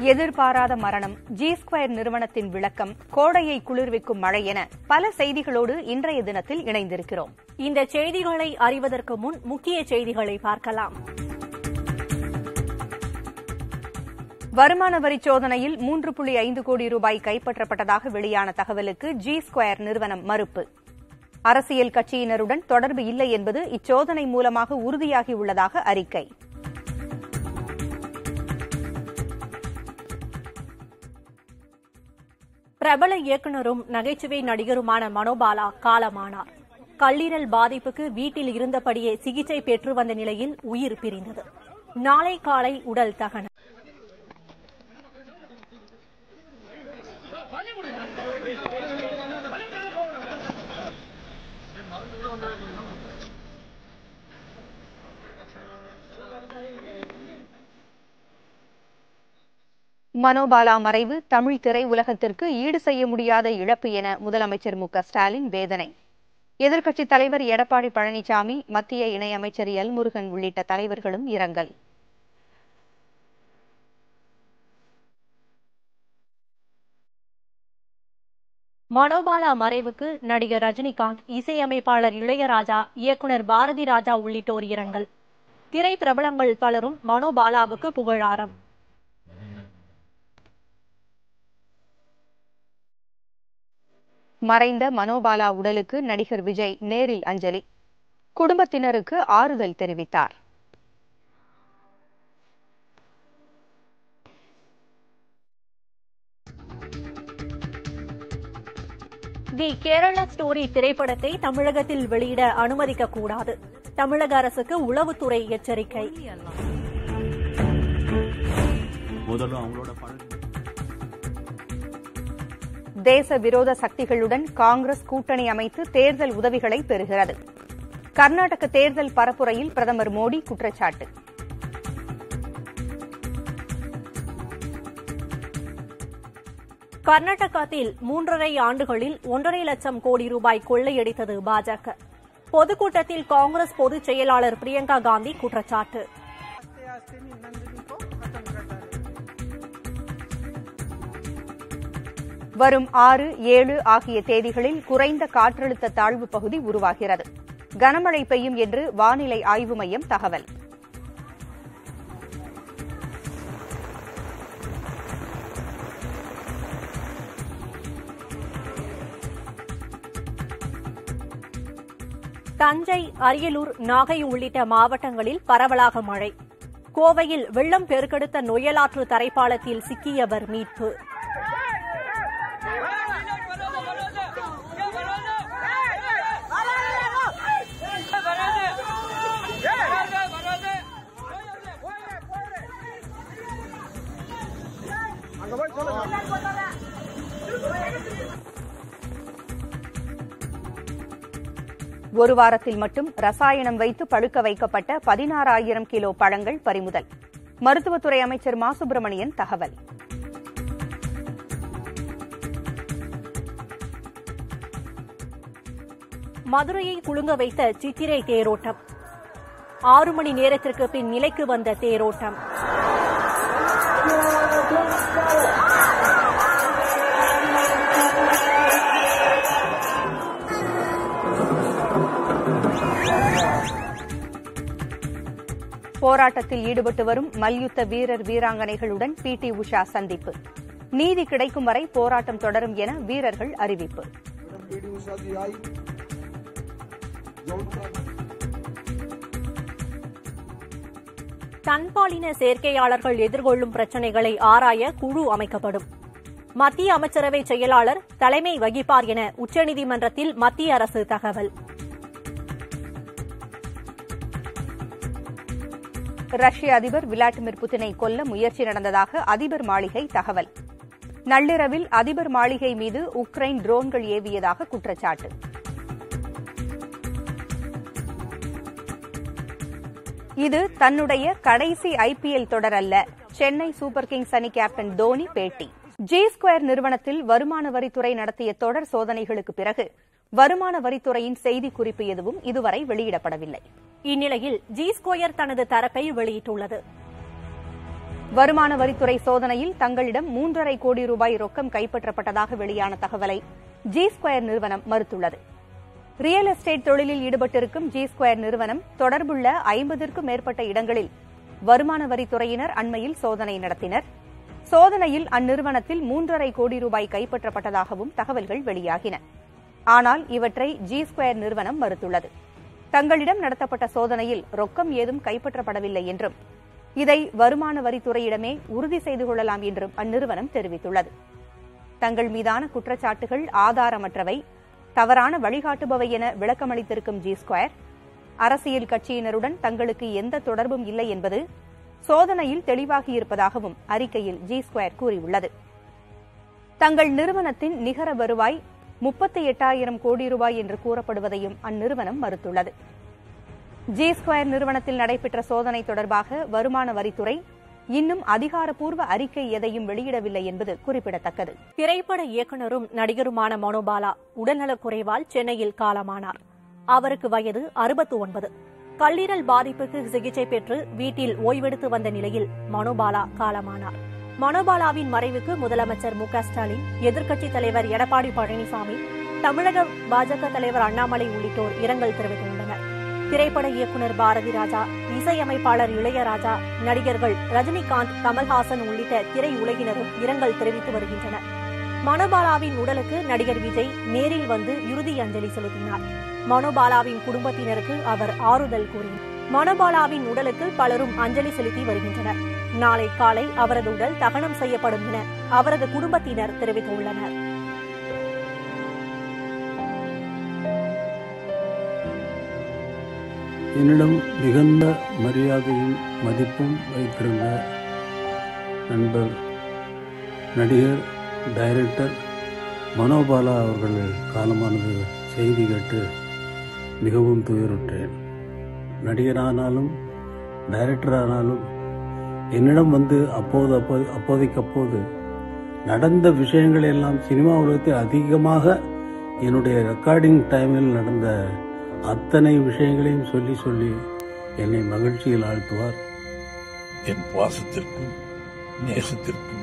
எதிர்பாராத மரணம் G square நிறுவனத்தின் விளக்கம் கோடையை குளிர்விக்கும் மழை என பல செய்திகளோடு இன்றைய தினத்தில் இணைந்திருக்கிறோம் இந்த செய்திகளை அறிவதற்கு முன் முக்கிய செய்திகளை பார்க்கலாம் வருமான வரி சோதனையில் மூன்று புள்ளி ஐந்து கோடி ரூபாய் கைப்பற்றப்பட்டதாக வெளியான தகவலுக்கு ஜி ஸ்கொயர் நிறுவனம் மறுப்பு அரசியல் கட்சியினருடன் தொடர்பு இல்லை என்பது இச்சோதனை மூலமாக உறுதியாகியுள்ளதாக அறிக்கை பிரபல இயக்குனரும் நகைச்சுவை நடிகருமான மனோபாலா காலமானார் கல்லீரல் பாதிப்புக்கு வீட்டில் இருந்தபடியே சிகிச்சை பெற்று வந்த நிலையில் உயிர் பிரிந்தது நாளை காலை உடல் தகனம் மனோபாலா மறைவு தமிழ் திரை உலகத்திற்கு ஈடு செய்ய முடியாத இழப்பு என முதலமைச்சர் மு க ஸ்டாலின் வேதனை எதிர்க்கட்சித் தலைவர் எடப்பாடி பழனிசாமி மத்திய இணையமைச்சர் எல் முருகன் உள்ளிட்ட தலைவர்களும் இரங்கல் மனோபாலா மறைவுக்கு நடிகர் ரஜினிகாந்த் இசையமைப்பாளர் இளையராஜா இயக்குனர் பாரதி ராஜா உள்ளிட்டோர் இரங்கல் திரை பிரபலங்கள் பலரும் மனோபாலாவுக்கு புகழாரம் மறைந்த மனோபாலா உடலுக்கு நடிகர் விஜய் நேரில் அஞ்சலி குடும்பத்தினருக்கு ஆறுதல் தெரிவித்தார் தி கேரளா ஸ்டோரி திரைப்படத்தை தமிழகத்தில் வெளியிட அனுமதிக்க கூடாது தமிழக அரசுக்கு உளவுத்துறை எச்சரிக்கை முதல்ல அவங்களோட பழக்கம் தேச விரோத சக்திகளுடன் காங்கிரஸ் கூட்டணி அமைத்து தேர்தல் உதவிகளை பெறுகிறது கர்நாடக தேர்தல் பரப்புரையில் பிரதமர் மோடி குற்றச்சாட்டு கர்நாடகத்தில் மூன்றரை ஆண்டுகளில் ஒன்றரை லட்சம் கோடி ரூபாய் கொள்ளையடித்தது பாஜக பொதுக்கூட்டத்தில் காங்கிரஸ் பொதுச் செயலாளர் பிரியங்கா காந்தி குற்றச்சாட்டு வரும் ஆறு ஏழு ஆகிய தேதிகளில் குறைந்த காற்றழுத்த தாழ்வு பகுதி உருவாகிறது கனமழை பெய்யும் என்று வானிலை ஆய்வு மையம் தகவல் தஞ்சை அரியலூர் நாகை உள்ளிட்ட மாவட்டங்களில் பரவலாக மழை கோவையில் வெள்ளம் பெருக்கெடுத்த நொயலாற்று தரைப்பாலத்தில் சிக்கியவர் மீட்பு ஒரு வாரத்தில் மட்டும் ரசாயனம் வைத்து பழுக்க வைக்கப்பட்ட பதினாறாயிரம் கிலோ பழங்கள் பறிமுதல் மருத்துவத்துறை அமைச்சர் மா சுப்பிரமணியன் தகவல் மதுரையை குலுங்க வைத்த சித்திரை தேரோட்டம் ஆறு மணி நேரத்திற்கு பின் நிலைக்கு வந்த தேரோட்டம் போராட்டத்தில் ஈடுபட்டு வரும் மல்யுத்த வீரர் வீராங்கனைகளுடன் பி டி உஷா சந்திப்பு நீதி கிடைக்கும் வரை போராட்டம் தொடரும் என வீரர்கள் அறிவிப்பு पीडी उषा जी आई जौनपुर தன்பாலின சேர்க்கையாளர்கள் எதிர்கொள்ளும் பிரச்சினைகளை ஆராய குழு அமைக்கப்படும் மத்திய அமைச்சரவை செயலாளர் தலைமை வகிப்பார் என உச்சநீதிமன்றத்தில் மத்திய அரசு தகவல் ரஷ்ய அதிபர் விளாடிமிர் புதினை கொல்ல முயற்சி நடந்ததாக அதிபர் மாளிகை தகவல் நள்ளிரவில் அதிபர் மாளிகை மீது உக்ரைன் ட்ரோன்கள் ஏவியதாக குற்றச்சாட்டு இது தன்னுடைய கடைசி ஐபிஎல் தொடர் அல்ல சென்னை சூப்பர் கிங்ஸ் அணி கேப்டன் தோனி பேட்டி ஜி ஸ்கொயர் நிறுவனத்தில் வருமான வரித்துறை நடத்திய தொடர் சோதனைகளுக்கு பிறகு வருமான வரித்துறையின் செய்திக்குறிப்பு எதுவும் இதுவரை வெளியிடப்படவில்லை இந்நிலையில் ஜி ஸ்கொயர் தனது தரப்பை வெளியிட்டுள்ளது வருமான வரித்துறை சோதனையில் தங்களிடம் மூன்றரை கோடி ரூபாய் ரொக்கம் கைப்பற்றப்பட்டதாக வெளியான தகவலை ஜி ஸ்கொயர் நிறுவனம் மறுத்துள்ளது ரியல் எஸ்டேட் தொழிலில் ஈடுபட்டிருக்கும் ஜி ஸ்கொயர் நிறுவனம் தொடர்புள்ள ஐம்பதிற்கும் மேற்பட்ட இடங்களில் வருமான வரித்துறையினர் அண்மையில் சோதனை நடத்தினர் சோதனையில் அந்நிறுவனத்தில் மூன்றரை கோடி ரூபாய் கைப்பற்றப்பட்டதாகவும் தகவல்கள் வெளியாகின ஆனால் இவற்றை ஜி ஸ்கொயர் நிறுவனம் மறுத்துள்ளது தங்களிடம் நடத்தப்பட்ட சோதனையில் ரொக்கம் ஏதும் கைப்பற்றப்படவில்லை என்றும் இதை வருமான வரித்துறையிடமே உறுதி செய்து கொள்ளலாம் என்றும் அந்நிறுவனம் தெரிவித்துள்ளது தங்கள் மீதான குற்றச்சாட்டுகள் ஆதாரமற்றவை தவறான வழிகாட்டுபவை என விளக்கமளித்திருக்கும் ஜி ஸ்கொயர் அரசியல் கட்சியினருடன் தங்களுக்கு எந்த தொடர்பும் இல்லை என்பது சோதனையில் தெளிவாகியிருப்பதாகவும் அறிக்கையில் ஜி ஸ்கொயர் கூறியுள்ளது தங்கள் நிறுவனத்தின் நிகர வருவாய் முப்பத்தி எட்டாயிரம் கோடி ரூபாய் என்று கூறப்படுவதையும் அந்நிறுவனம் மறுத்துள்ளது ஜி ஸ்கொயர் நிறுவனத்தில் நடைபெற்ற சோதனை தொடர்பாக வருமான வரித்துறை இன்னும் அதிகாரப்பூர்வ அறிக்கை எதையும் வெளியிடவில்லை என்பது குறிப்பிடத்தக்கது திரைப்பட இயக்குனரும் நடிகருமான மனோபாலா உடல்நலக்குறைவால் சென்னையில் காலமானார் அவருக்கு வயது அறுபத்து ஒன்பது கல்லீரல் பாதிப்புக்கு சிகிச்சை பெற்று வீட்டில் ஓய்வெடுத்து வந்த நிலையில் மனோபாலா காலமானார் மனோபாலாவின் மறைவுக்கு முதலமைச்சர் மு க ஸ்டாலின் எதிர்க்கட்சித் தலைவர் எடப்பாடி பழனிசாமி தமிழக பாஜக தலைவர் அண்ணாமலை உள்ளிட்டோர் இரங்கல் தெரிவித்துள்ளனர் திரைப்பட இயக்குனர் பாரதி ராஜா இசையமைப்பாளர் இளையராஜா நடிகர்கள் ரஜினிகாந்த் கமல்ஹாசன் உள்ளிட்ட திரையுலகினரும் இரங்கல் தெரிவித்து வருகின்றனர் மனோபாலாவின் உடலுக்கு நடிகர் விஜய் நேரில் வந்து இறுதி அஞ்சலி செலுத்தினார் மனோபாலாவின் குடும்பத்தினருக்கு அவர் ஆறுதல் கூறினார் மனோபாலாவின் உடலுக்கு பலரும் அஞ்சலி செலுத்தி வருகின்றனர் நாளை காலை அவரது உடல் தகனம் செய்யப்படும் என அவரது குடும்பத்தினர் தெரிவித்துள்ளனர் என்னிடம் மிகுந்த மரியாதையும் மதிப்பும் வைத்திருந்த நண்பர் நடிகர் டைரக்டர் மனோபாலா அவர்கள் காலமானது செய்தி கேட்டு மிகவும் துயருற்றேன் நடிகரானாலும் டைரக்டரானாலும் என்னிடம் வந்து அப்போது அப்போ அப்போதைக்கு அப்போது நடந்த விஷயங்களை எல்லாம் சினிமா உலகத்தில் அதிகமாக என்னுடைய ரெக்கார்டிங் டைமில் நடந்த அத்தனை விஷயங்களையும் சொல்லி சொல்லி என்னை மகிழ்ச்சியில் ஆழ்த்துவார் என் பாசத்திற்கும் நேசத்திற்கும்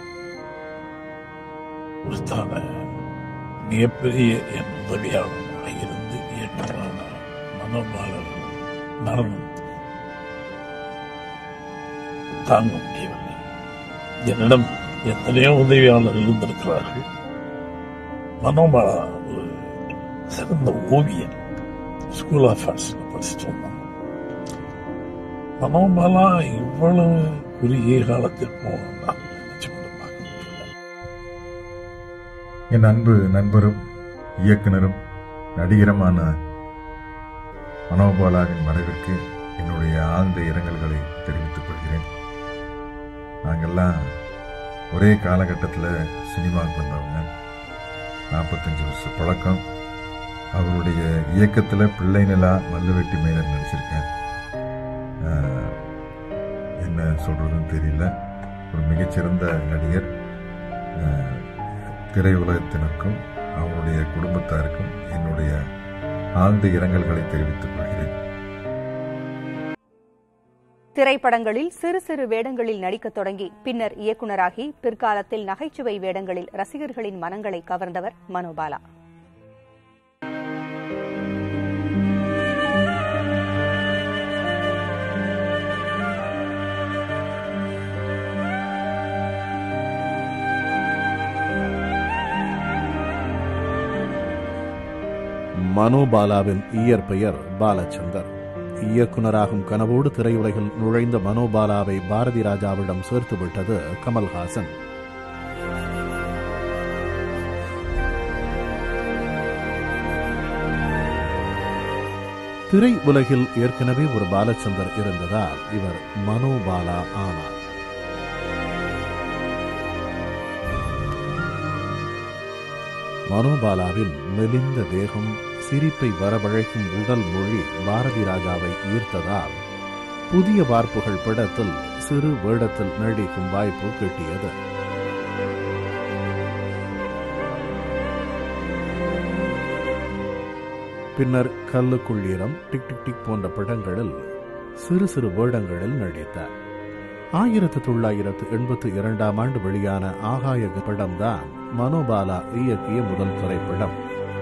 உரித்தான மிகப்பெரிய என் உதவியாளராக இருந்து இயக்கமான மனோபாலர் மரணம் தாங்க முடியவில்லை என்னிடம் எத்தனையோ உதவியாளர் இருந்திருக்கிறார்கள் மனோபாலா ஒரு சிறந்த ஓவியன் ஸ்கூல் ஆஃப் ஆர்ட்ஸ்ல படிச்சுட்டு வந்தாங்க மனோபாலா இவ்வளவு குறுகிய காலத்திற்கும் நான் நினைச்சு கூட பார்க்க முடியல என் அன்பு நண்பரும் இயக்குனரும் நடிகருமான மனோபாலாவின் மறைவிற்கு என்னுடைய ஆழ்ந்த இரங்கல்களை தெரிவித்துக் கொள்கிறேன் நாங்கெல்லாம் ஒரே காலகட்டத்தில் சினிமாவுக்கு வந்தவங்க நாற்பத்தஞ்சு வருஷ பழக்கம் அவருடைய இயக்கத்தில் பிள்ளை நிலா மல்லுவெட்டி மேலர் நடிச்சிருக்கேன் ஆஹ், என்ன சொல்றதுன்னு தெரியல ஒரு மிகச்சிறந்த நடிகர் ஆஹ், திரையுலகத்தினருக்கும் அவருடைய குடும்பத்தாருக்கும் என்னுடைய ஆழ்ந்த இரங்கல்களை தெரிவித்துக் கொள்கிறேன் திரைப்படங்களில் சிறு சிறு வேடங்களில் நடிக்கத் தொடங்கி பின்னர் இயக்குனராகி பிற்காலத்தில் நகைச்சுவை வேடங்களில் ரசிகர்களின் மனங்களை கவர்ந்தவர் மனோபாலா மனோபாலாவின் இயற்பெயர் பாலச்சந்தர் இயக்குனராகும் கனவோடு திரையுலகில் நுழைந்த மனோபாலாவை பாரதி ராஜாவிடம் சேர்த்து விட்டது கமல்ஹாசன் திரை உலகில் ஏற்கனவே ஒரு பாலச்சந்தர் இருந்ததால் இவர் மனோபாலா ஆனார் மனோபாலாவின் மெலிந்த தேகம் சிரிப்பை வரவழைக்கும் உடல் மொழி பாரதி ராஜாவை ஈர்த்ததால் புதிய வார்ப்புகள் படத்தில் சிறு வேடத்தில் நடிக்கும் வாய்ப்பு கிட்டியது பின்னர் கல்லுக்குள் ஈரம் டிக் டிக் டிக் போன்ற படங்களில் சிறு சிறு வேடங்களில் நடித்தார் ஆயிரத்து தொள்ளாயிரத்து எண்பத்தி இரண்டாம் ஆண்டு வெளியான ஆகாய படம்தான் மனோபாலா இயக்கிய முதல் திரைப்படம்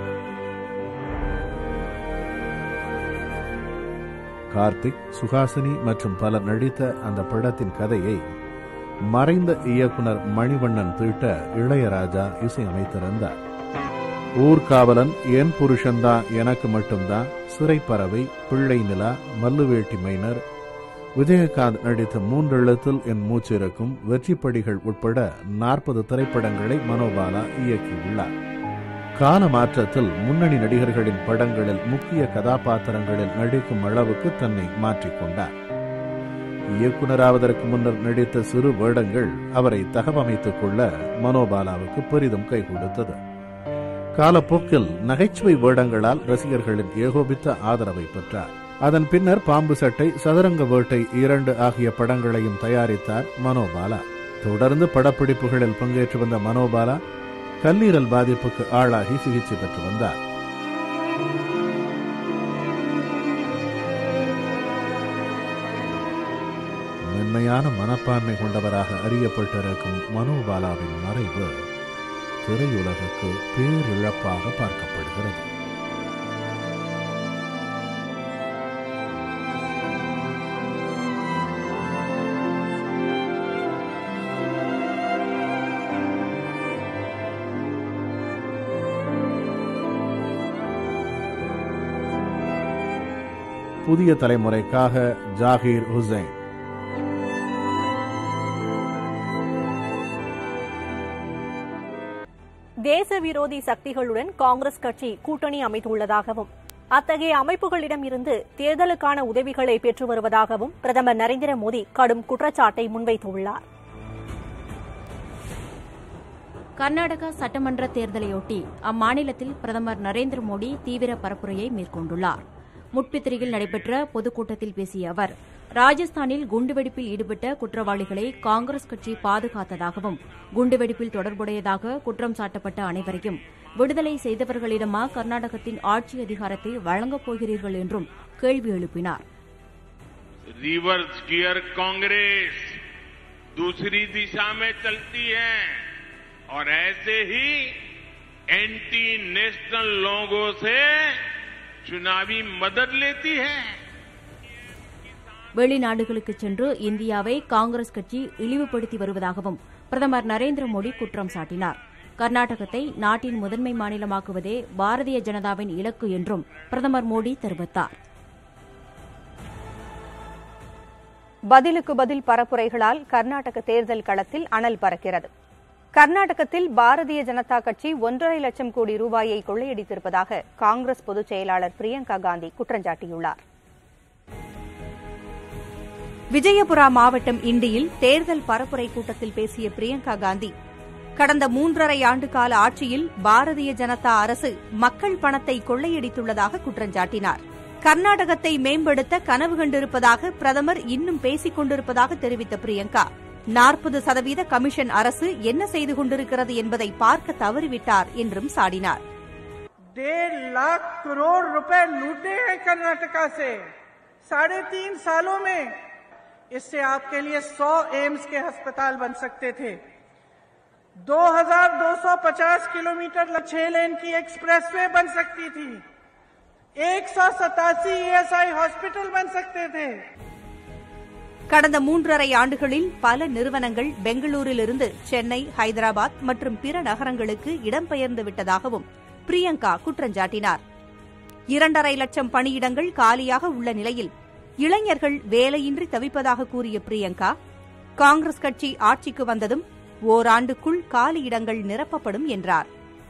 கார்த்திக் சுஹாசினி மற்றும் பலர் நடித்த அந்த படத்தின் கதையை மறைந்த இயக்குனர் மணிவண்ணன் தீட்ட இளையராஜா இசையமைத்திருந்தார் ஊர்காவலன் என் புருஷன்தான் எனக்கு மட்டும்தான் சிறைப்பறவை பிள்ளை நிலா மல்லுவேட்டி மைனர் விஜயகாந்த் நடித்த மூன்றெழுத்தில் என் மூச்சிருக்கும் வெற்றிப்படிகள் உட்பட நாற்பது திரைப்படங்களை மனோபாலா இயக்கியுள்ளார் கால மாற்றத்தில் முன்னணி நடிகர்களின் படங்களில் முக்கிய கதாபாத்திரங்களில் நடிக்கும் அளவுக்கு தன்னை மாற்றிக்கொண்டார் இயக்குனராவதற்கு முன்னர் நடித்த சிறு வேடங்கள் அவரை தகவமைத்துக் கொள்ள மனோபாலாவுக்கு பெரிதும் கை கொடுத்தது காலப்போக்கில் நகைச்சுவை வேடங்களால் ரசிகர்களின் ஏகோபித்த ஆதரவை பெற்றார் அதன் பின்னர் பாம்பு சட்டை சதுரங்க வேட்டை இரண்டு ஆகிய படங்களையும் தயாரித்தார் மனோபாலா தொடர்ந்து படப்பிடிப்புகளில் பங்கேற்று வந்த மனோபாலா கல்லீரல் பாதிப்புக்கு ஆளாகி சிகிச்சை பெற்று வந்தார் மென்மையான மனப்பான்மை கொண்டவராக அறியப்பட்டிருக்கும் மனோபாலாவின் மறைவு திரையுலகுக்கு பேரிழப்பாக பார்க்கப்படுகிறது புதிய தலைமுறைக்காக ஜாகீர் ஹுசைன் தேச விரோதி சக்திகளுடன் காங்கிரஸ் கட்சி கூட்டணி அமைத்துள்ளதாகவும் அத்தகைய அமைப்புகளிடம் இருந்து தேர்தலுக்கான உதவிகளை பெற்று வருவதாகவும் பிரதமர் நரேந்திர மோடி கடும் குற்றச்சாட்டை முன்வைத்துள்ளார் கர்நாடகா சட்டமன்ற தேர்தலையொட்டி அம்மாநிலத்தில் பிரதமர் நரேந்திர மோடி தீவிர பரப்புரையை மேற்கொண்டுள்ளார் முட்பித்திரியில் நடைபெற்ற பொதுக்கூட்டத்தில் பேசிய அவர் ராஜஸ்தானில் குண்டுவெடிப்பில் ஈடுபட்ட குற்றவாளிகளை காங்கிரஸ் கட்சி பாதுகாத்ததாகவும் குண்டுவெடிப்பில் தொடர்புடையதாக குற்றம் சாட்டப்பட்ட அனைவரையும் விடுதலை செய்தவர்களிடமா கர்நாடகத்தின் ஆட்சி அதிகாரத்தை வழங்கப் போகிறீர்கள் என்றும் கேள்வி எழுப்பினார் रिवर्स गियर कांग्रेस दूसरी दिशा में चलती है और ऐसे ही एंटी नेशनल लोगों से चुनावी मदद लेती है வெளிநாடுகளுக்கு சென்று இந்தியாவை காங்கிரஸ் கட்சி இழிவுபடுத்தி வருவதாகவும் பிரதமர் நரேந்திர மோடி குற்றம் சாட்டினார் கர்நாடகத்தை நாட்டின் முதன்மை மாநிலமாக்குவதே பாரதிய ஜனதாவின் இலக்கு என்றும் பிரதமர் மோடி தெரிவித்தார் பதிலுக்கு பதில் பரப்புரைகளால் கர்நாடக தேர்தல் களத்தில் அனல் பறக்கிறது கர்நாடகத்தில் பாரதிய ஜனதா கட்சி ஒன்றரை லட்சம் கோடி ரூபாயை கொள்ளையடித்திருப்பதாக காங்கிரஸ் பொதுச் செயலாளர் பிரியங்கா காந்தி குற்றஞ்சாட்டியுள்ளார் விஜயபுரா மாவட்டம் இண்டியில் தேர்தல் பரப்புரை கூட்டத்தில் பேசிய பிரியங்கா காந்தி கடந்த மூன்றரை ஆண்டு கால ஆட்சியில் பாரதிய ஜனதா அரசு மக்கள் பணத்தை கொள்ளையடித்துள்ளதாக குற்றஞ்சாட்டினார் கர்நாடகத்தை மேம்படுத்த கனவு கண்டிருப்பதாக பிரதமர் இன்னும் பேசிக் கொண்டிருப்பதாக தெரிவித்த பிரியங்கா நாற்பது சதவீத கமிஷன் அரசு என்ன செய்து கொண்டிருக்கிறது என்பதை பார்க்க தவறிவிட்டார் என்றும் சாடினார் डेढ़ लाख करोड़ रुपए लूटे हैं कर्नाटका से साढ़े तीन सालों में इससे आपके लिए 100 एम्स के अस्पताल बन सकते थे 2250 किलोमीटर छह लेन की एक्सप्रेसवे बन सकती थी एक सौ सतासी ईएसआई हॉस्पिटल बन सकते थे கடந்த மூன்றரை ஆண்டுகளில் பல நிறுவனங்கள் பெங்களூரிலிருந்து சென்னை ஹைதராபாத் மற்றும் பிற நகரங்களுக்கு இடம்பெயர்ந்து விட்டதாகவும் பிரியங்கா குற்றஞ்சாட்டினார் இரண்டரை லட்சம் பணியிடங்கள் காலியாக உள்ள நிலையில் இளைஞர்கள் வேலையின்றி தவிப்பதாக கூறிய பிரியங்கா காங்கிரஸ் கட்சி ஆட்சிக்கு வந்ததும் ஓராண்டுக்குள் காலியிடங்கள் நிரப்பப்படும் என்றார்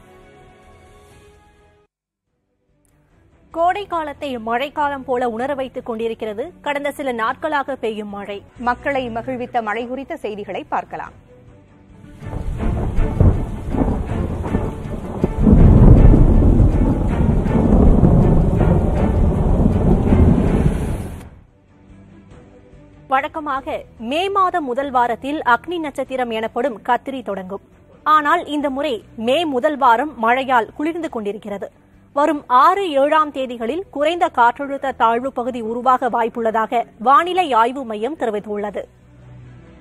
கோடை காலத்தை மழைக்காலம் போல உணர வைத்துக் கொண்டிருக்கிறது கடந்த சில நாட்களாக பெய்யும் மழை மக்களை மகிழ்வித்த மழை குறித்த செய்திகளை பார்க்கலாம் வழக்கமாக மே மாத முதல் வாரத்தில் அக்னி நட்சத்திரம் எனப்படும் கத்திரி தொடங்கும் ஆனால் இந்த முறை மே முதல் வாரம் மழையால் குளிர்ந்து கொண்டிருக்கிறது வரும் ஆறு ஏழாம் தேதிகளில் குறைந்த காற்றழுத்த தாழ்வு பகுதி உருவாக வாய்ப்புள்ளதாக வானிலை ஆய்வு மையம் தெரிவித்துள்ளது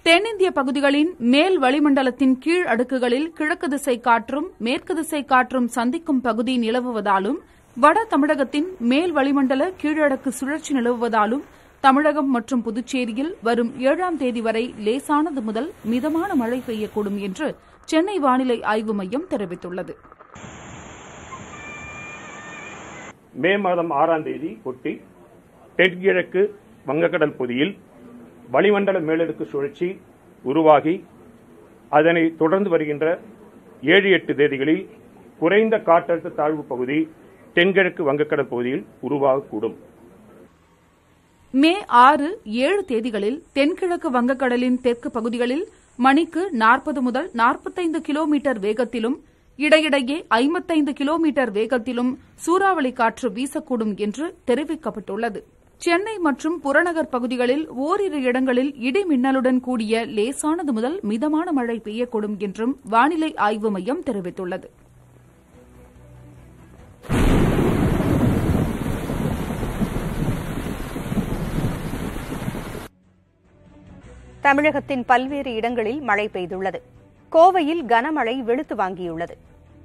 தென்னிந்திய பகுதிகளின் மேல் வளிமண்டலத்தின் கீழ் அடுக்குகளில் கிழக்கு திசை காற்றும் மேற்கு திசை காற்றும் சந்திக்கும் பகுதி நிலவுவதாலும் வட தமிழகத்தின் மேல் வளிமண்டல கீழடுக்கு சுழற்சி நிலவுவதாலும் தமிழகம் மற்றும் புதுச்சேரியில் வரும் ஏழாம் தேதி வரை லேசானது முதல் மிதமான மழை பெய்யக்கூடும் என்று சென்னை வானிலை ஆய்வு மையம் தெரிவித்துள்ளது மே மாதம் ஆறாம் தேதி ஒட்டி தென்கிழக்கு வங்கக்கடல் பகுதியில் வளிமண்டல மேலடுக்கு சுழற்சி உருவாகி அதனை தொடர்ந்து வருகின்ற ஏழு எட்டு தேதிகளில் குறைந்த காற்றழுத்த தாழ்வு பகுதி தென்கிழக்கு வங்கக்கடல் பகுதியில் உருவாகக்கூடும் மே ஆறு ஏழு தேதிகளில் தென்கிழக்கு வங்கக்கடலின் தெற்கு பகுதிகளில் மணிக்கு நாற்பது முதல் நாற்பத்தைந்து கிலோமீட்டர் வேகத்திலும் இடையிடையே ஐம்பத்தைந்து கிலோமீட்டர் வேகத்திலும் சூறாவளி காற்று வீசக்கூடும் என்று தெரிவிக்கப்பட்டுள்ளது சென்னை மற்றும் புறநகர் பகுதிகளில் ஓரிரு இடங்களில் இடி மின்னலுடன் கூடிய லேசானது முதல் மிதமான மழை பெய்யக்கூடும் என்றும் வானிலை ஆய்வு மையம் தெரிவித்துள்ளது தமிழகத்தின் பல்வேறு இடங்களில் மழை பெய்துள்ளது கோவையில் கனமழை வெளுத்து வாங்கியுள்ளது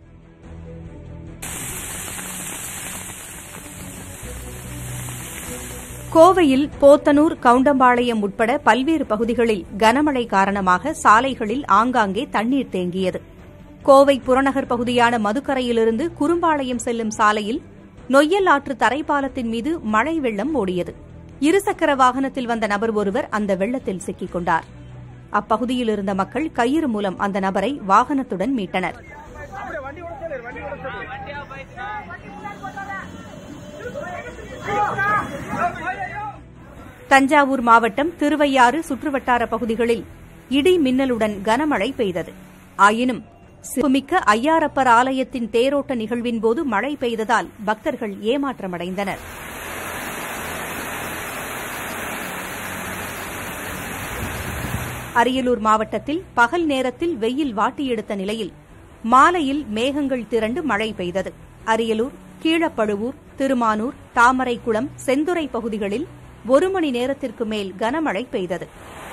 கோவையில் போத்தனூர் கவுண்டம்பாளையம் உட்பட பல்வேறு பகுதிகளில் கனமழை காரணமாக சாலைகளில் ஆங்காங்கே தண்ணீர் தேங்கியது கோவை புறநகர் பகுதியான மதுக்கரையிலிருந்து குறும்பாளையம் செல்லும் சாலையில் நொய்யல் ஆற்று தரைப்பாலத்தின் மீது மழை வெள்ளம் ஓடியது இருசக்கர வாகனத்தில் வந்த நபர் ஒருவர் அந்த வெள்ளத்தில் சிக்கிக் கொண்டார் அப்பகுதியில் இருந்த மக்கள் கயிறு மூலம் அந்த நபரை வாகனத்துடன் மீட்டனர் தஞ்சாவூர் மாவட்டம் திருவையாறு சுற்றுவட்டார பகுதிகளில் இடி மின்னலுடன் கனமழை பெய்தது ஆயினும் சிறப்புமிக்க ஐயாரப்பர் ஆலயத்தின் தேரோட்ட நிகழ்வின் போது மழை பெய்ததால் பக்தர்கள் ஏமாற்றமடைந்தனர் அரியலூர் மாவட்டத்தில் பகல் நேரத்தில் வெயில் வாட்டி எடுத்த நிலையில் மாலையில் மேகங்கள் திரண்டு மழை பெய்தது அரியலூர் கீழப்பழுவூர் திருமானூர் தாமரைக்குளம் செந்துறை பகுதிகளில் ஒரு மணி நேரத்திற்கு மேல் கனமழை பெய்தது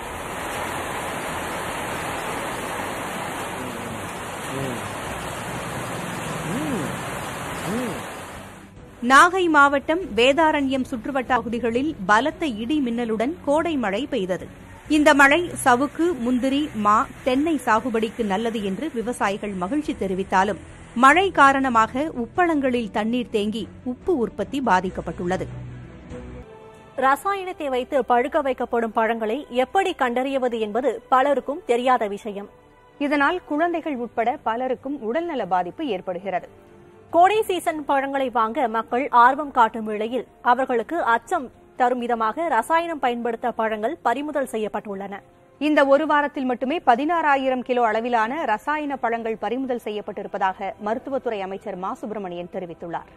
நாகை மாவட்டம் வேதாரண்யம் சுற்றுவட்டார பகுதிகளில் பலத்த இடி மின்னலுடன் கோடை மழை பெய்தது இந்த மழை சவுக்கு முந்திரி மா தென்னை சாகுபடிக்கு நல்லது என்று விவசாயிகள் மகிழ்ச்சி தெரிவித்தாலும் மழை காரணமாக உப்பளங்களில் தண்ணீர் தேங்கி உப்பு உற்பத்தி பாதிக்கப்பட்டுள்ளது ரசாயனத்தை வைத்து பழுக்க வைக்கப்படும் பழங்களை எப்படி கண்டறியவது என்பது பலருக்கும் தெரியாத விஷயம் இதனால் குழந்தைகள் உட்பட பலருக்கும் உடல்நல பாதிப்பு ஏற்படுகிறது கோடை சீசன் பழங்களை வாங்க மக்கள் ஆர்வம் காட்டும் வேளையில் அவர்களுக்கு அச்சம் தரும் விதமாக ரசாயனம் பயன்படுத்த பழங்கள் பறிமுதல் செய்யப்பட்டுள்ளன இந்த ஒரு வாரத்தில் மட்டுமே பதினாறாயிரம் கிலோ அளவிலான ரசாயன பழங்கள் பறிமுதல் செய்யப்பட்டிருப்பதாக மருத்துவத்துறை அமைச்சர் மா சுப்பிரமணியன் தெரிவித்துள்ளார்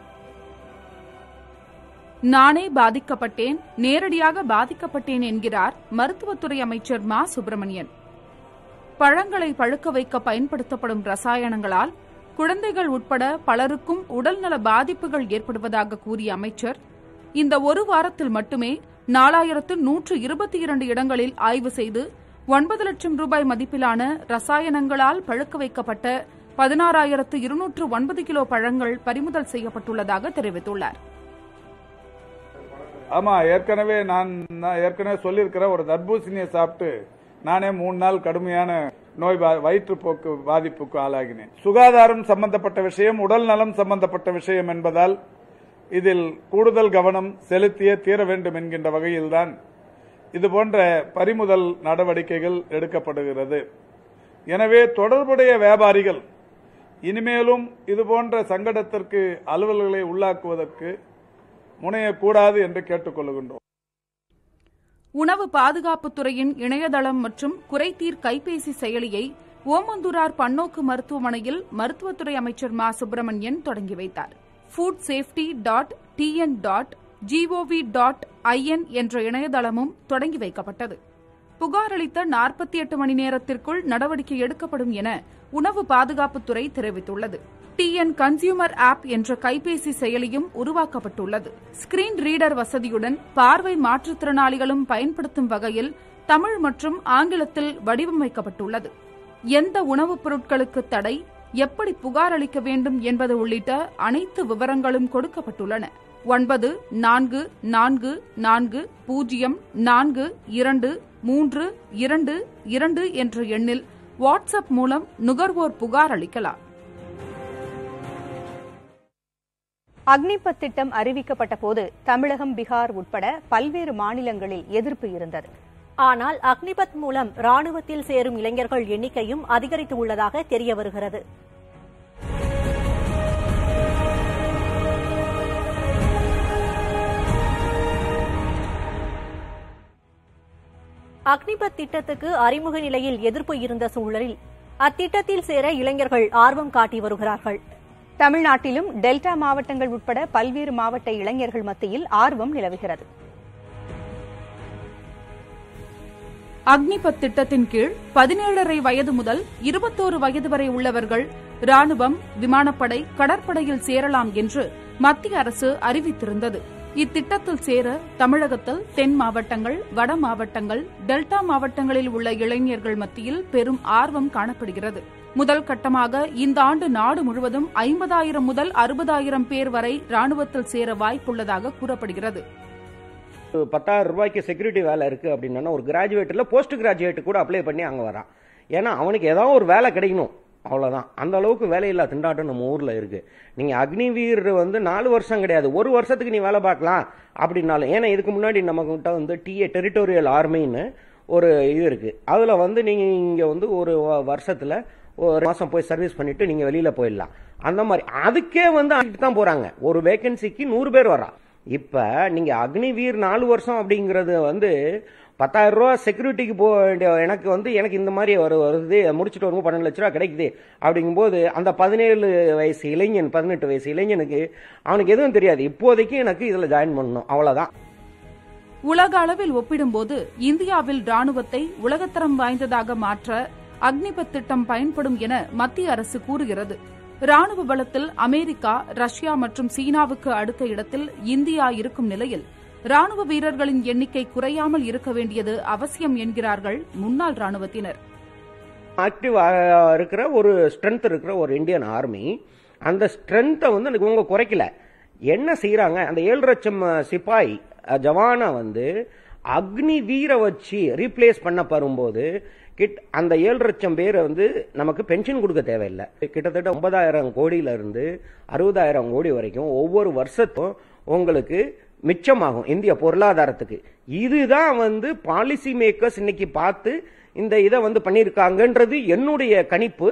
நானே பாதிக்கப்பட்டேன் நேரடியாக பாதிக்கப்பட்டேன் என்கிறார் மருத்துவத்துறை அமைச்சர் மா சுப்பிரமணியன் பழங்களை பழுக்க வைக்க பயன்படுத்தப்படும் ரசாயனங்களால் குழந்தைகள் உட்பட பலருக்கும் உடல்நல பாதிப்புகள் ஏற்படுவதாக கூறிய அமைச்சர் இந்த ஒரு வாரத்தில் மட்டுமே நாலாயிரத்து நூற்று இருபத்தி இரண்டு இடங்களில் ஆய்வு செய்து ஒன்பது லட்சம் ரூபாய் மதிப்பிலான ரசாயனங்களால் பழுக்க வைக்கப்பட்ட பதினாறாயிரத்து இருநூற்று ஒன்பது கிலோ பழங்கள் பறிமுதல் செய்யப்பட்டுள்ளதாக தெரிவித்துள்ளார் ஆமா ஏற்கனவே நான் நான் ஏற்கனவே சொல்லியிருக்கிற ஒரு தர்பூசணியை சாப்பிட்டு நானே மூணு நாள் கடுமையான நோய் பா- வயிற்றுப்போக்கு பாதிப்புக்கு ஆளாகினேன் சுகாதாரம் சம்பந்தப்பட்ட விஷயம் உடல் நலம் சம்பந்தப்பட்ட விஷயம் என்பதால் இதில் கூடுதல் கவனம் செலுத்திய தீர வேண்டும் என்கின்ற வகையில்தான் இதுபோன்ற பறிமுதல் நடவடிக்கைகள் எடுக்கப்படுகிறது எனவே தொடர்புடைய வியாபாரிகள் இனிமேலும் இதுபோன்ற சங்கடத்திற்கு அலுவல்களை உள்ளாக்குவதற்கு முனையக்கூடாது என்று கேட்டுக்கொள்கின்றோம் உணவு பாதுகாப்புத்துறையின் இணையதளம் மற்றும் குறைதீர் கைபேசி செயலியை ஓமந்தூரார் பன்னோக்கு மருத்துவமனையில் மருத்துவத்துறை அமைச்சர் மா சுப்பிரமணியன் தொடங்கி வைத்தார் food safety dot TN dot G O V dot IN என்ற இணையதளமும் தொடங்கி வைக்கப்பட்டது புகார் அளித்த நாற்பத்தி எட்டு மணி நேரத்திற்குள் நடவடிக்கை எடுக்கப்படும் என உணவு பாதுகாப்புத்துறை தெரிவித்துள்ளது டிஎன் கன்சியூமர் ஆப் என்ற கைபேசி செயலியும் உருவாக்கப்பட்டுள்ளது ஸ்கிரீன் ரீடர் வசதியுடன் பார்வை மாற்றுத்திறனாளிகளும் பயன்படுத்தும் வகையில் தமிழ் மற்றும் ஆங்கிலத்தில் வடிவமைக்கப்பட்டுள்ளது எந்த உணவுப் பொருட்களுக்கு தடை எப்படி புகார் அளிக்க வேண்டும் என்பது உள்ளிட்ட அனைத்து விவரங்களும் கொடுக்கப்பட்டுள்ளன ஒன்பது நான்கு நான்கு நான்கு பூஜ்ஜியம் நான்கு இரண்டு மூன்று இரண்டு இரண்டு என்ற எண்ணில் வாட்ஸ்அப் மூலம் நுகர்வோர் புகார் அளிக்கலாம் அக்னிபத் திட்டம் அறிவிக்கப்பட்ட போது தமிழகம் பீகார் உட்பட பல்வேறு மாநிலங்களில் எதிர்ப்பு இருந்தது ஆனால் அக்னிபத் மூலம் ராணுவத்தில் சேரும் இளைஞர்கள் எண்ணிக்கையும் அதிகரித்து உள்ளதாக தெரிய வருகிறது அக்னிபத் திட்டத்துக்கு அறிமுக நிலையில் எதிர்ப்பு இருந்த சூழலில் அத்திட்டத்தில் சேர இளைஞர்கள் ஆர்வம் காட்டி வருகிறார்கள் தமிழ்நாட்டிலும் டெல்டா மாவட்டங்கள் உட்பட பல்வேறு மாவட்ட இளைஞர்கள் மத்தியில் ஆர்வம் நிலவுகிறது அக்னிபத் திட்டத்தின் கீழ் பதினேழரை வயது முதல் இருபத்தோரு வயது வரை உள்ளவர்கள் ராணுவம் விமானப்படை கடற்படையில் சேரலாம் என்று மத்திய அரசு அறிவித்திருந்தது இத்திட்டத்தில் சேர தமிழகத்தில் தென் மாவட்டங்கள் வட மாவட்டங்கள் டெல்டா மாவட்டங்களில் உள்ள இளைஞர்கள் மத்தியில் பெரும் ஆர்வம் காணப்படுகிறது முதல் கட்டமாக இந்த ஆண்டு நாடு முழுவதும் ஐம்பதாயிரம் முதல் அறுபதாயிரம் பேர் வரை ராணுவத்தில் சேர வாய்ப்புள்ளதாக கூறப்படுகிறது பத்தாயிரம் ரூபாய்க்கு செக்யூரிட்டி வேலை இருக்கு அப்படின்னா ஒரு கிராஜுவேட்டில் போஸ்ட் கிராஜுவேட் கூட அப்ளை பண்ணி அங்கே வரான் ஏன்னா அவனுக்கு ஏதாவது ஒரு வேலை கிடைக்கணும் அவ்வளோதான் அந்த அளவுக்கு வேலையில்லா திண்டாட்டம் நம்ம ஊரில் இருக்கு நீங்கள் அக்னிவீர் வந்து நாலு வருஷம் கிடையாது ஒரு வருஷத்துக்கு நீ வேலை பார்க்கலாம் அப்படின்னாலும் ஏன்னா இதுக்கு முன்னாடி நம்மகிட்ட வந்து டிஏ டெரிட்டோரியல் ஆர்மின்னு ஒரு இது இருக்கு அதில் வந்து நீங்கள் இங்கே வந்து ஒரு வருஷத்தில் ஒரு மாதம் போய் சர்வீஸ் பண்ணிட்டு நீங்கள் வெளியில் போயிடலாம் அந்த மாதிரி அதுக்கே வந்து ஆகிட்டு தான் போகிறாங்க ஒரு வேகன்சிக்கு நூறு பேர் வரா இப்போ நீங்கள் அக்னிவீர் நாலு வருஷம் அப்படிங்கிறது வந்து பத்தாயிரம் ரூபா செக்யூரிட்டிக்கு போக வேண்டிய எனக்கு வந்து எனக்கு இந்த மாதிரி ஒரு வருது முடிச்சுட்டு வரும்போது பன்னெண்டு லட்ச ரூபா கிடைக்குது அப்படிங்கும்போது அந்த பதினேழு வயசு இளைஞன் பதினெட்டு வயசு இளைஞனுக்கு அவனுக்கு எதுவும் தெரியாது இப்போதைக்கு எனக்கு இதில் ஜாயின் பண்ணணும் அவ்வளோதான் உலக அளவில் ஒப்பிடும்போது இந்தியாவில் ராணுவத்தை உலகத்தரம் வாய்ந்ததாக மாற்ற அக்னிபத் திட்டம் பயன்படும் என மத்திய அரசு கூறுகிறது ராணுவ பலத்தில் அமெரிக்கா ரஷ்யா மற்றும் சீனாவுக்கு அடுத்த இடத்தில் இந்தியா இருக்கும் நிலையில் ராணுவ வீரர்களின் எண்ணிக்கை குறையாமல் இருக்க வேண்டியது அவசியம் என்கிறார்கள் முன்னாள் ராணுவத்தினர் ஆக்டிவ் இருக்கிற ஒரு ஸ்ட்ரென்த் இருக்கிற ஒரு இந்தியன் ஆர்மி அந்த ஸ்ட்ரென்த்தை வந்து இவங்க குறைக்கல என்ன செய்யறாங்க அந்த ஏழு லட்சம் சிப்பாய் ஜவானை வந்து அக்னி வீர வச்சு ரீப்ளேஸ் பண்ண வரும்போது கிட் அந்த ஏழு லட்சம் பேர் வந்து நமக்கு பென்ஷன் கொடுக்க தேவையில்லை கிட்டத்தட்ட ஒன்பதாயிரம் கோடியில இருந்து அறுபதாயிரம் கோடி வரைக்கும் ஒவ்வொரு வருஷத்தும் உங்களுக்கு மிச்சமாகும் இந்திய பொருளாதாரத்துக்கு இதுதான் வந்து பாலிசி மேக்கர்ஸ் இன்னைக்கு பார்த்து இந்த இதை வந்து பண்ணியிருக்காங்கன்றது என்னுடைய கணிப்பு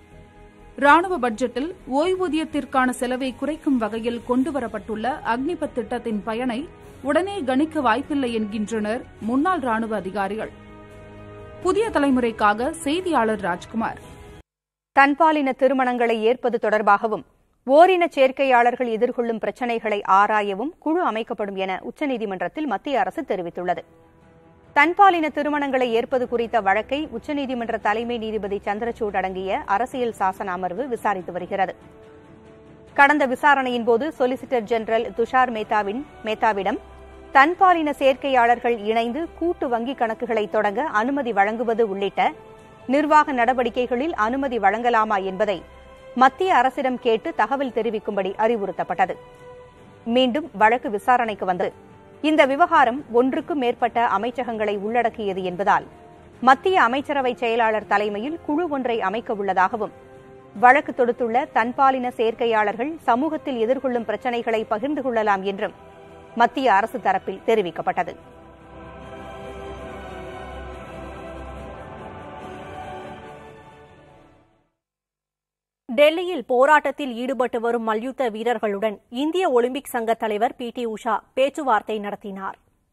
ராணுவ பட்ஜெட்டில் ஓய்வூதியத்திற்கான செலவை குறைக்கும் வகையில் கொண்டுவரப்பட்டுள்ள அக்னிபத் திட்டத்தின் பயனை உடனே கணிக்க வாய்ப்பில்லை என்கின்றனர் முன்னாள் ராணுவ அதிகாரிகள் புதிய தலைமுறைக்காக செய்தியாளர் ராஜ்குமார் தன்பாலின திருமணங்களை ஏற்பது தொடர்பாகவும் ஓரின சேர்க்கையாளர்கள் எதிர்கொள்ளும் பிரச்சினைகளை ஆராயவும் குழு அமைக்கப்படும் என உச்சநீதிமன்றத்தில் மத்திய அரசு தெரிவித்துள்ளது தன்பாலின திருமணங்களை ஏற்பது குறித்த வழக்கை உச்சநீதிமன்ற தலைமை நீதிபதி சந்திரசூட் அடங்கிய அரசியல் சாசன அமர்வு விசாரித்து வருகிறது கடந்த விசாரணையின்போது சொலிசிட்டர் ஜெனரல் துஷார் மேத்தாவின் மேத்தாவிடம் தன்பாலின சேர்க்கையாளர்கள் இணைந்து கூட்டு வங்கிக் கணக்குகளை தொடங்க அனுமதி வழங்குவது உள்ளிட்ட நிர்வாக நடவடிக்கைகளில் அனுமதி வழங்கலாமா என்பதை மத்திய அரசிடம் கேட்டு தகவல் தெரிவிக்கும்படி அறிவுறுத்தப்பட்டது மீண்டும் வழக்கு விசாரணைக்கு வந்தது இந்த விவகாரம் ஒன்றுக்கும் மேற்பட்ட அமைச்சகங்களை உள்ளடக்கியது என்பதால் மத்திய அமைச்சரவை செயலாளர் தலைமையில் குழு ஒன்றை அமைக்க உள்ளதாகவும் வழக்கு தொடுத்துள்ள தன்பாலின சேர்க்கையாளர்கள் சமூகத்தில் எதிர்கொள்ளும் பிரச்சினைகளை பகிர்ந்து கொள்ளலாம் என்றும் மத்திய அரசு தரப்பில் தெரிவிக்கப்பட்டது டெல்லியில் போராட்டத்தில் ஈடுபட்டு வரும் மல்யுத்த வீரர்களுடன் இந்திய ஒலிம்பிக் சங்க தலைவர் பி டி உஷா பேச்சுவார்த்தை நடத்தினார்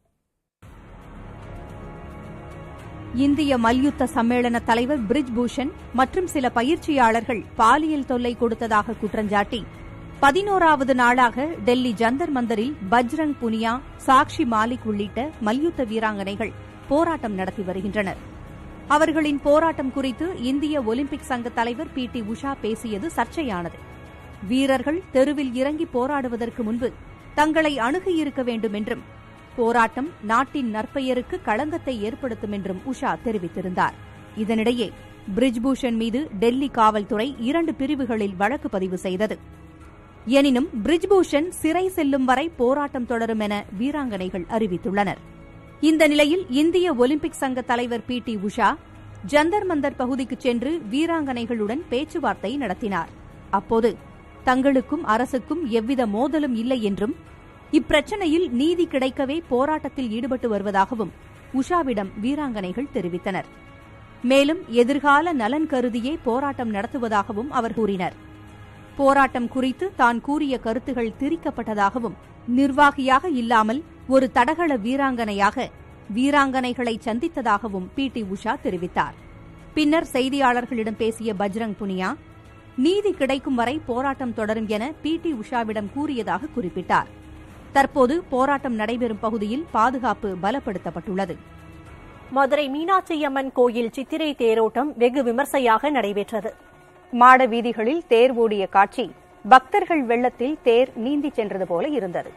இந்திய மல்யுத்த சம்மேளன தலைவர் பிரிஜ் பூஷன் மற்றும் சில பயிற்சியாளர்கள் பாலியல் தொல்லை கொடுத்ததாக குற்றஞ்சாட்டி பதினோராவது நாளாக டெல்லி ஜந்தர் மந்தரில் பஜ்ரங் புனியா சாக்ஷி மாலிக் உள்ளிட்ட மல்யுத்த வீராங்கனைகள் போராட்டம் நடத்தி வருகின்றனர் அவர்களின் போராட்டம் குறித்து இந்திய ஒலிம்பிக் சங்க தலைவர் பி டி உஷா பேசியது சர்ச்சையானது வீரர்கள் தெருவில் இறங்கி போராடுவதற்கு முன்பு தங்களை அணுகியிருக்க வேண்டும் என்றும் போராட்டம் நாட்டின் நற்பெயருக்கு களங்கத்தை ஏற்படுத்தும் என்றும் உஷா தெரிவித்திருந்தார் இதனிடையே பிரிஜ்பூஷன் மீது டெல்லி காவல்துறை இரண்டு பிரிவுகளில் வழக்கு பதிவு செய்தது எனினும் பிரிஜ்பூஷன் சிறை செல்லும் வரை போராட்டம் தொடரும் என வீராங்கனைகள் அறிவித்துள்ளனர் இந்த நிலையில் இந்திய ஒலிம்பிக் சங்க தலைவர் பி டி உஷா ஜந்தர் மந்தர் பகுதிக்கு சென்று வீராங்கனைகளுடன் பேச்சுவார்த்தை நடத்தினார் அப்போது தங்களுக்கும் அரசுக்கும் எவ்வித மோதலும் இல்லை என்றும் இப்பிரச்சனையில் நீதி கிடைக்கவே போராட்டத்தில் ஈடுபட்டு வருவதாகவும் உஷாவிடம் வீராங்கனைகள் தெரிவித்தனர் மேலும் எதிர்கால நலன் கருதியே போராட்டம் நடத்துவதாகவும் அவர் கூறினர் போராட்டம் குறித்து தான் கூறிய கருத்துகள் திரிக்கப்பட்டதாகவும் நிர்வாகியாக இல்லாமல் ஒரு தடகள வீராங்கனையாக வீராங்கனைகளை சந்தித்ததாகவும் பி டி உஷா தெரிவித்தார் பின்னர் செய்தியாளர்களிடம் பேசிய பஜ்ரங் புனியா நீதி கிடைக்கும் வரை போராட்டம் தொடரும் என பி டி உஷாவிடம் கூறியதாக குறிப்பிட்டார் தற்போது போராட்டம் நடைபெறும் பகுதியில் பாதுகாப்பு பலப்படுத்தப்பட்டுள்ளது மதுரை மீனாட்சியம்மன் கோயில் சித்திரை தேரோட்டம் வெகு விமர்சையாக நடைபெற்றது மாட வீதிகளில் தேர் ஓடிய காட்சி பக்தர்கள் வெள்ளத்தில் தேர் நீந்தி சென்றது போல இருந்தது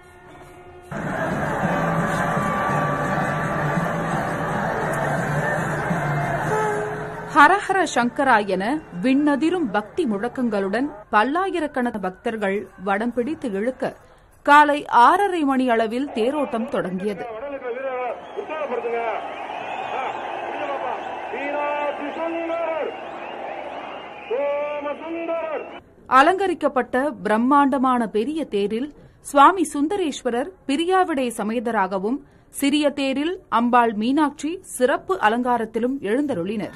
ஹரஹர சங்கரா என விண்ணதிரும் பக்தி முழக்கங்களுடன் பல்லாயிரக்கணக்கான பக்தர்கள் வடம் பிடித்து இழுக்க காலை ஆறரை மணி அளவில் தேரோட்டம் தொடங்கியது அலங்கரிக்கப்பட்ட பிரம்மாண்டமான பெரிய தேரில் சுவாமி சுந்தரேஸ்வரர் பிரியாவிடை சமேதராகவும் சிறிய தேரில் அம்பாள் மீனாட்சி சிறப்பு அலங்காரத்திலும் எழுந்தருளினர்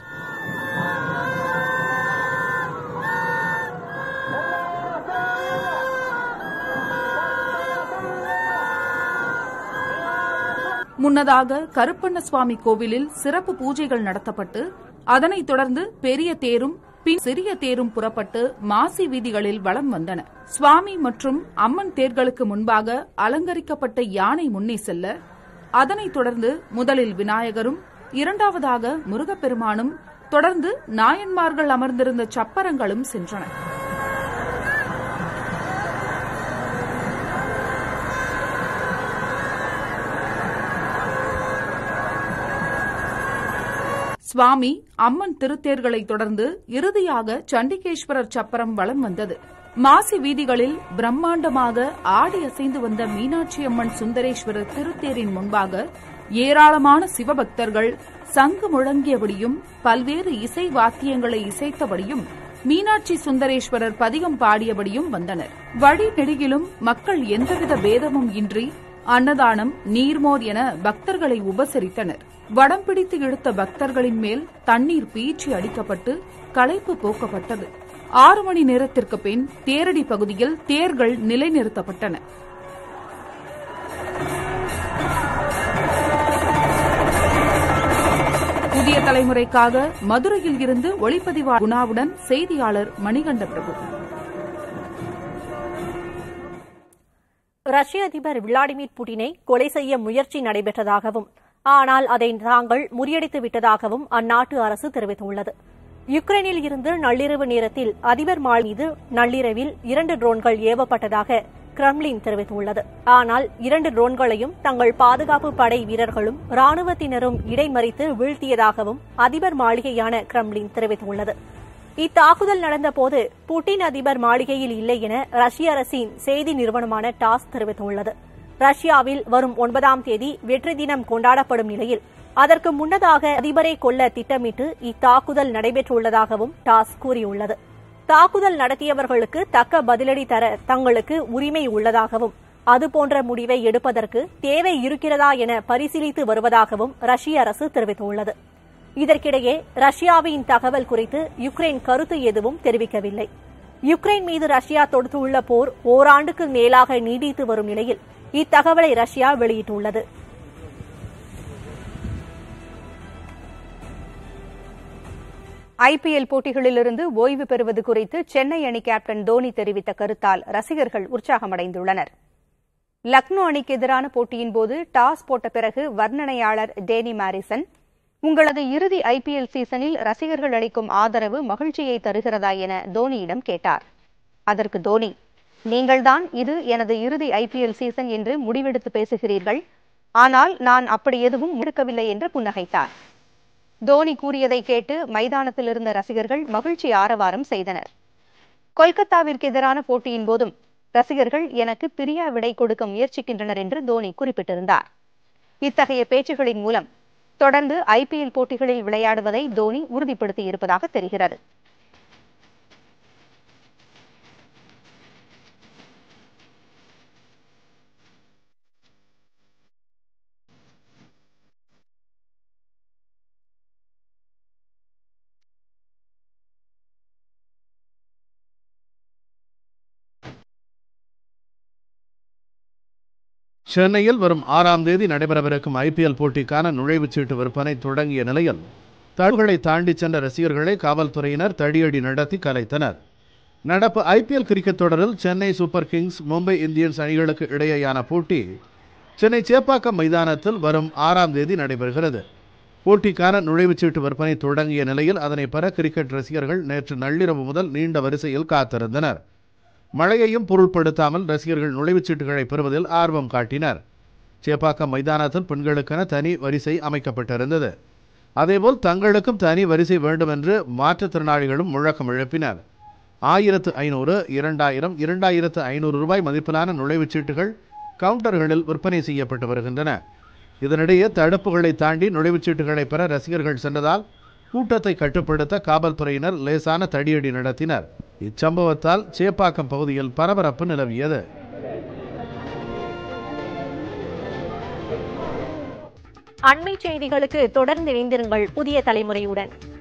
முன்னதாக கருப்பண்ண சுவாமி கோவிலில் சிறப்பு பூஜைகள் நடத்தப்பட்டு அதனைத் தொடர்ந்து பெரிய தேரும் பின் சிறிய தேரும் புறப்பட்டு மாசி வீதிகளில் வலம் வந்தன சுவாமி மற்றும் அம்மன் தேர்களுக்கு முன்பாக அலங்கரிக்கப்பட்ட யானை முன்னே செல்ல அதனைத் தொடர்ந்து முதலில் விநாயகரும் இரண்டாவதாக முருகப்பெருமானும் தொடர்ந்து நாயன்மார்கள் அமர்ந்திருந்த சப்பரங்களும் சென்றன சுவாமி அம்மன் திருத்தேர்களை தொடர்ந்து இறுதியாக சண்டிகேஸ்வரர் சப்பரம் வலம் வந்தது மாசி வீதிகளில் பிரம்மாண்டமாக ஆடி அசைந்து வந்த மீனாட்சி அம்மன் சுந்தரேஸ்வரர் திருத்தேரின் முன்பாக ஏராளமான சிவபக்தர்கள் சங்கு முழங்கியபடியும் பல்வேறு இசை வாத்தியங்களை இசைத்தபடியும் மீனாட்சி சுந்தரேஸ்வரர் பதிகம் பாடியபடியும் வந்தனர் வழி நெடுகிலும் மக்கள் எந்தவித பேதமும் இன்றி அன்னதானம் நீர்மோர் என பக்தர்களை உபசரித்தனர் வடம் பிடித்து இழுத்த பக்தர்களின் மேல் தண்ணீர் பீச்சி அடிக்கப்பட்டு களைப்பு போக்கப்பட்டது ஆறு மணி நேரத்திற்கு பின் தேரடி பகுதியில் தேர்கள் நிலைநிறுத்தப்பட்டன புதிய தலைமுறைக்காக மதுரையில் இருந்து ஒளிப்பதிவா குணாவுடன் செய்தியாளர் மணிகண்ட பிரபு ரஷ்ய அதிபர் விளாடிமிர் புட்டினை கொலை செய்ய முயற்சி நடைபெற்றதாகவும் ஆனால் அதை தாங்கள் முறியடித்து விட்டதாகவும் அந்நாட்டு அரசு தெரிவித்துள்ளது யுக்ரைனில் இருந்து நள்ளிரவு நேரத்தில் அதிபர் மால் மீது நள்ளிரவில் இரண்டு ட்ரோன்கள் ஏவப்பட்டதாக கிரெம்லின் தெரிவித்துள்ளது ஆனால் இரண்டு ட்ரோன்களையும் தங்கள் பாதுகாப்பு படை வீரர்களும் ராணுவத்தினரும் இடைமறித்து வீழ்த்தியதாகவும் அதிபர் மாளிகையான கிரெம்லின் தெரிவித்துள்ளது இத்தாக்குதல் நடந்தபோது புட்டின் அதிபர் மாளிகையில் இல்லை என ரஷ்ய அரசின் செய்தி நிறுவனமான டாஸ் தெரிவித்துள்ளது ரஷ்யாவில் வரும் ஒன்பதாம் தேதி வெற்றி தினம் கொண்டாடப்படும் நிலையில் அதற்கு முன்னதாக அதிபரை கொல்ல திட்டமிட்டு இத்தாக்குதல் நடைபெற்றுள்ளதாகவும் டாஸ் கூறியுள்ளது தாக்குதல் நடத்தியவர்களுக்கு தக்க பதிலடி தர தங்களுக்கு உரிமை உள்ளதாகவும் அதுபோன்ற முடிவை எடுப்பதற்கு தேவை இருக்கிறதா என பரிசீலித்து வருவதாகவும் ரஷ்ய அரசு தெரிவித்துள்ளது இதற்கிடையே ரஷ்யாவின் தகவல் குறித்து யுக்ரைன் கருத்து எதுவும் தெரிவிக்கவில்லை யுக்ரைன் மீது ரஷ்யா தொடுத்துள்ள போர் ஓராண்டுக்கு மேலாக நீடித்து வரும் நிலையில் இத்தகவலை ரஷ்யா வெளியிட்டுள்ளது ஐபிஎல் போட்டிகளிலிருந்து ஓய்வு பெறுவது குறித்து சென்னை அணி கேப்டன் தோனி தெரிவித்த கருத்தால் ரசிகர்கள் உற்சாகமடைந்துள்ளனர் லக்னோ அணிக்கு எதிரான போட்டியின்போது டாஸ் போட்ட பிறகு வர்ணனையாளர் டேனி மாரிசன் உங்களது இறுதி ஐபிஎல் சீசனில் ரசிகர்கள் அளிக்கும் ஆதரவு மகிழ்ச்சியை தருகிறதா என தோனியிடம் கேட்டார் அதற்கு தோனி நீங்கள்தான் இது எனது இறுதி ஐபிஎல் சீசன் என்று முடிவெடுத்து பேசுகிறீர்கள் ஆனால் நான் அப்படி எதுவும் முடுக்கவில்லை என்று புன்னகைத்தார் தோனி கூறியதை கேட்டு மைதானத்தில் இருந்த ரசிகர்கள் மகிழ்ச்சி ஆரவாரம் செய்தனர் கொல்கத்தாவிற்கு எதிரான போட்டியின் போதும் ரசிகர்கள் எனக்கு பிரியா விடை கொடுக்க முயற்சிக்கின்றனர் என்று தோனி குறிப்பிட்டிருந்தார் இத்தகைய பேச்சுகளின் மூலம் தொடர்ந்து ஐபிஎல் போட்டிகளில் விளையாடுவதை தோனி உறுதிப்படுத்தி இருப்பதாக தெரிகிறது சென்னையில் வரும் ஆறாம் தேதி நடைபெறவிருக்கும் ஐபிஎல் போட்டிக்கான நுழைவுச் சீட்டு விற்பனை தொடங்கிய நிலையில் தடுகளை தாண்டி சென்ற ரசிகர்களை காவல்துறையினர் தடியடி நடத்தி கலைத்தனர் நடப்பு ஐபிஎல் கிரிக்கெட் தொடரில் Chennai Super Kings Mumbai Indians அணிகளுக்கு இடையேயான போட்டி சென்னை சேப்பாக்கம் மைதானத்தில் வரும் ஆறாம் தேதி நடைபெறுகிறது போட்டிக்கான நுழைவுச் சீட்டு விற்பனை தொடங்கிய நிலையில் அதனை பெற கிரிக்கெட் ரசிகர்கள் நேற்று நள்ளிரவு முதல் நீண்ட வரிசையில் காத்திருந்தனர் மழையையும் பொருட்படுத்தாமல் ரசிகர்கள் நுழைவுச் சீட்டுகளை பெறுவதில் ஆர்வம் காட்டினர் சேப்பாக்கம் மைதானத்தில் பெண்களுக்கென தனி வரிசை அமைக்கப்பட்டிருந்தது அதேபோல் தங்களுக்கும் தனி வரிசை வேண்டும் என்று மாற்றுத்திறனாளிகளும் முழக்கம் எழுப்பினர் ஆயிரத்து ஐநூறு இரண்டாயிரம் இரண்டாயிரத்து ஐநூறு ரூபாய் மதிப்பிலான நுழைவுச் சீட்டுகள் கவுண்டர்களில் விற்பனை செய்யப்பட்டு வருகின்றன இதனிடையே தடுப்புகளை தாண்டி நுழைவுச் சீட்டுகளை பெற ரசிகர்கள் சென்றதால் கூட்டத்தை கட்டுப்படுத்த காவல்துறையினர் லேசான தடியடி நடத்தினர் இச்சம்பவத்தால் சேப்பாக்கம் பகுதியில் பரபரப்பு நிலவியது அண்மை செய்திகளுக்கு தொடர்ந்து இணைந்திருங்கள் புதிய தலைமுறையுடன்